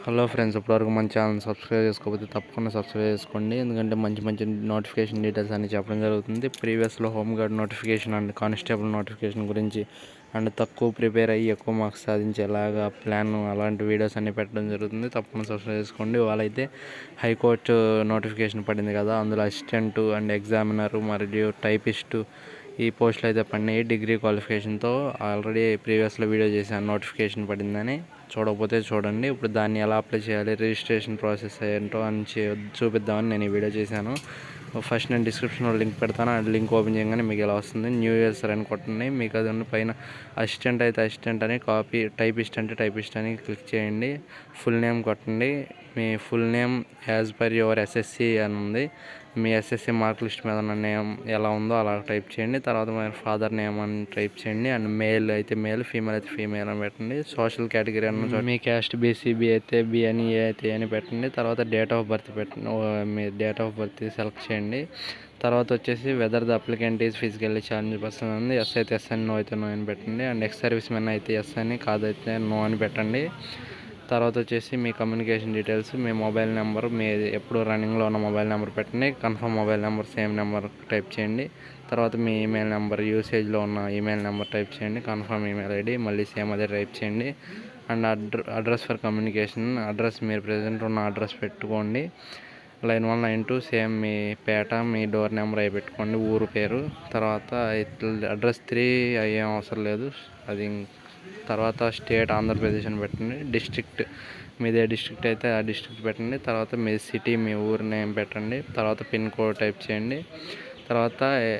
hello friends ఇప్పటివరకు మన channel subscribe చేసుకోకపోతే తప్పకుండా సబ్స్క్రైబ్ చేసుకోండి ఎందుకంటే మంచి మంచి నోటిఫికేషన్ డీటెయిల్స్ అన్ని చెప్పడం జరుగుతుంది ప్రీవియస్లో home guard notification and constable notification గురించి అండ్ తక్కువ ప్రిపేర్ అయ్యి ఎక్కువ మార్క్స్ సాధించేలాగా ప్లాన్ అలాంటి వీడియోస్ అన్ని పెట్టడం జరుగుతుంది తప్పకుండా సబ్స్క్రైబ్ చేసుకోండి వాళ్ళైతే హైకోర్టు నోటిఫికేషన్ పడింది కదా అందులో అసిస్టెంట్ అండ్ ఎగ్జామినర్ మరియు టైపిస్టు ఈ పోస్టులు అయితే పడినాయి డిగ్రీ క్వాలిఫికేషన్తో ఆల్రెడీ ప్రీవియస్లో వీడియో చేశాను నోటిఫికేషన్ పడిందని చూడకపోతే చూడండి ఇప్పుడు దాన్ని ఎలా అప్లై చేయాలి రిజిస్ట్రేషన్ ప్రాసెస్ ఏంటో అని చే- చూపిద్దామని నేను ఈ వీడియో చేశాను ఫస్ట్ నేను డిస్క్రిప్షన్లో లింక్ పెడతాను ఆ లింక్ ఓపెన్ చేయగానే మీకు ఇలా వస్తుంది న్యూ ఇయర్స్ అని కొట్టండి మీకు అది ఉన్న పైన అసిస్టెంట్ అయితే అసిస్టెంట్ అని కాపీ టైపిస్ట్ అంటే టైపిస్ట్ అని క్లిక్ చేయండి ఫుల్ నేమ్ కొట్టండి మీ full name as per your SSC అని ఉంది మీ ఎస్ఎస్సి మార్క్ లిస్ట్ మీద ఉన్న నేమ్ ఎలా ఉందో అలా టైప్ చేయండి తర్వాత మీ ఫాదర్ నేమ్ అని టైప్ చేయండి అండ్ మేల్ అయితే మేల్ ఫీమేల్ అయితే ఫీమేల్ అని పెట్టండి సోషల్ కేటగిరీ అన్న చోట మీ క్యాస్ట్ బీసీబీ అయితే బి అని ఏ అయితే ఏ అని పెట్టండి తర్వాత డేట్ ఆఫ్ బర్త్ పెట్టండి ఓ, మీ డేట్ ఆఫ్ బర్త్ సెలెక్ట్ చేయండి తర్వాత వచ్చేసి whether the applicant is physically challenge person ఉంది ఎస్ అయితే ఎస్ అని నో అయితే నో అని పెట్టండి అండ్ ఎక్స్ సర్వీస్ మెన్ అయితే ఎస్ అని కాదైతే నో అని పెట్టండి తర్వాత వచ్చేసి మీ కమ్యూనికేషన్ డీటెయిల్స్ మీ మొబైల్ నెంబర్ మీ ఎప్పుడు రన్నింగ్లో ఉన్న మొబైల్ నెంబర్ పెట్టండి confirm mobile number same number type చేయండి తర్వాత మీ ఈమెయిల్ నెంబర్ యూసేజ్లో ఉన్న ఈమెయిల్ నెంబర్ టైప్ చేయండి కన్ఫర్మ్ ఈమెయిల్ ఐడి మళ్ళీ సేమ్ అదే టైప్ చేయండి అండ్ అడ్ర అడ్రస్ ఫర్ కమ్యూనికేషన్ అడ్రస్ మీరు ప్రజెంట్ ఉన్న అడ్రస్ పెట్టుకోండి line one line two same మీ పేట మీ డోర్ నెంబర్ అవి పెట్టుకోండి ఊరు పేరు తర్వాత అడ్రస్ త్రీ అయ్యేం అవసరం లేదు అది తర్వాత స్టేట్ ఆంధ్రప్రదేశ్ అని పెట్టండి డిస్ట్రిక్ట్ మీదే డిస్ట్రిక్ట్ అయితే ఆ డిస్ట్రిక్ట్ పెట్టండి తర్వాత మీ సిటీ మీ ఊరు నేమ్ పెట్టండి తర్వాత పిన్ కోడ్ టైప్ చేయండి తర్వాత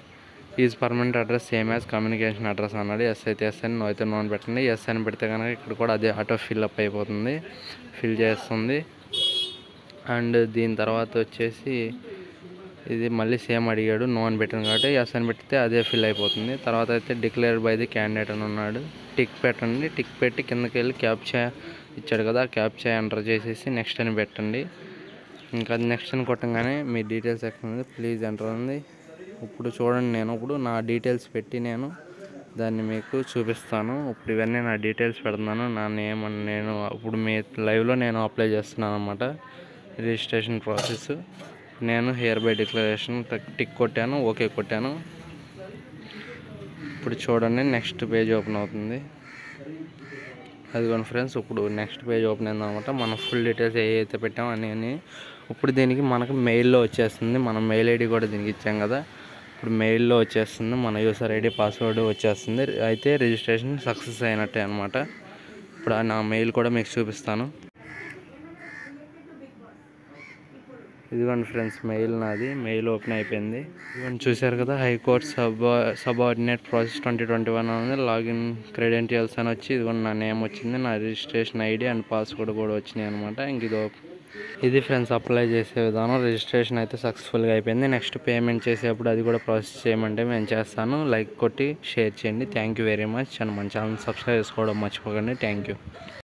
is permanent address same as communication address అన్నది ఎస్ అయితే ఎస్ అని నో అయితే నో అని పెట్టండి ఎస్ అని పెడితే కనుక ఇక్కడ కూడా అదే ఆటో ఫిల్ అప్ అయిపోతుంది ఫిల్ చేస్తుంది అండ్ దీని తర్వాత వచ్చేసి ఇది మళ్ళీ సేమ్ అడిగాడు నో అని పెట్టాను కాబట్టి ఎస్ అని పెడితే అదే ఫిల్ అయిపోతుంది తర్వాత అయితే డిక్లేర్ బై ది క్యాండిడేట్ అని ఉన్నాడు టిక్ పెట్టండి టిక్ పెట్టి కిందకి వెళ్ళి క్యాప్చా ఇచ్చాడు కదా క్యాప్చా ఎంటర్ చేసేసి నెక్స్ట్ అని పెట్టండి ఇంకా అది నెక్స్ట్ అని కొట్టంగానే మీ డీటెయిల్స్ ఎక్కడ ఉంది ప్లీజ్ ఎంటర్ ఉంది ఇప్పుడు చూడండి నేను ఇప్పుడు నా డీటెయిల్స్ పెట్టి నేను దాన్ని మీకు చూపిస్తాను ఇప్పుడు ఇవన్నీ నా డీటెయిల్స్ పెడుతున్నాను నా నేమ్ అని నేను ఇప్పుడు మీ లైవ్లో నేను అప్లై చేస్తున్నాను అనమాట రిజిస్ట్రేషన్ ప్రాసెస్ నేను హియర్ బై డిక్లరేషన్ టిక్ కొట్టాను ఓకే కొట్టాను ఇప్పుడు చూడండి నెక్స్ట్ పేజ్ ఓపెన్ అవుతుంది అదిగోండి ఫ్రెండ్స్ ఇప్పుడు నెక్స్ట్ పేజ్ ఓపెన్ అయింది అనమాట మనం ఫుల్ డీటెయిల్స్ ఏ అయితే పెట్టామో అని అని ఇప్పుడు దీనికి మనకు మెయిల్లో వచ్చేస్తుంది మనం మెయిల్ ఐడి కూడా దీనికి ఇచ్చాం కదా ఇప్పుడు మెయిల్లో వచ్చేస్తుంది మన యూసర్ ఐడి పాస్వర్డ్ వచ్చేస్తుంది అయితే రిజిస్ట్రేషన్ సక్సెస్ అయినట్టే అనమాట ఇప్పుడు ఆ నా మెయిల్ కూడా మీకు చూపిస్తాను ఇదిగోండి ఫ్రెండ్స్ మెయిల్ నాది మెయిల్ ఓపెన్ అయిపోయింది ఇదిగోండి చూశారు కదా high court sub subordinate process twenty twenty one ఉంది లాగిన్ క్రెడెంటియల్స్ అని వచ్చి ఇదిగోండి నా నేమ్ వచ్చింది నా రిజిస్ట్రేషన్ ఐడి అండ్ పాస్వర్డ్ కూడా వచ్చినాయి అనమాట ఇంక ఇది ఓప్- ఇది ఫ్రెండ్స్ అప్లై చేసే విధానం రిజిస్ట్రేషన్ అయితే సక్సెస్ఫుల్గా అయిపోయింది నెక్స్ట్ పేమెంట్ చేసేప్పుడు అది కూడా ప్రాసెస్ చేయమంటే నేను చేస్తాను లైక్ కొట్టి షేర్ చేయండి thank you very much and మన ఛానల్ సబ్స్క్రైబ్ చేసుకోవడం మర్చిపోకండి థ్యాంక్ యూ